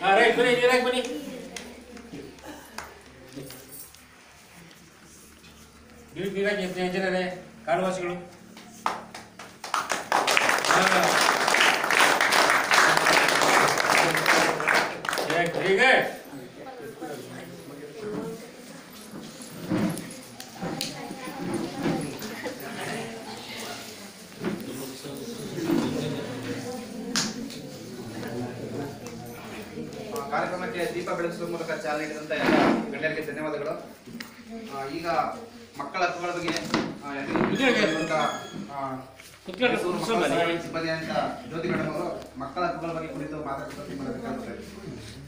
ಹಾ ರೈಟ್ ಬನ್ನಿ ನೀರಾಗಿ ಬನ್ನಿ ನೀರು ನೀರಾಗಿ ಎಂಜಿನಿಯರೇ ಕಾಲುವಾಸಿಗಳು ಹೀಗೆ ಆ, ಕಾರ್ಯಕ್ರಮಕ್ಕೆ ದೀಪ ಬೆಳಗಿಸುವ ಮೂಲಕ ಚಾಲನೆ ನೀಡಿದಂತ ಎಲ್ಲ ಗಣ್ಯರಿಗೆ ಧನ್ಯವಾದಗಳು ಆ, ಈಗ ಮಕ್ಕಳ ಹಕ್ಕುಗಳ ಬಗ್ಗೆ ಆ, ಎಲ್ಲ ಇದ್ರಾಗೆ. ಇರುವಂತ, ಆ, ಕುತ್ಕೊಳ್ಳಿ, ಮೈಸೂರು ಮಕ್ಕಳ ಕುತ್ಕೊಳ್ಳಿ. ಸಹಾಯವಾಣಿ ಸಿಬ್ಬಂದಿ ಅಂತ ಜ್ಯೋತಿ ಮೇಡಮ್ ಅವರು ಮಕ್ಕಳ ಹಕ್ಕುಗಳ ಬಗ್ಗೆ ಕುರಿತು ಮಾತಾಡ್ತಾರೆ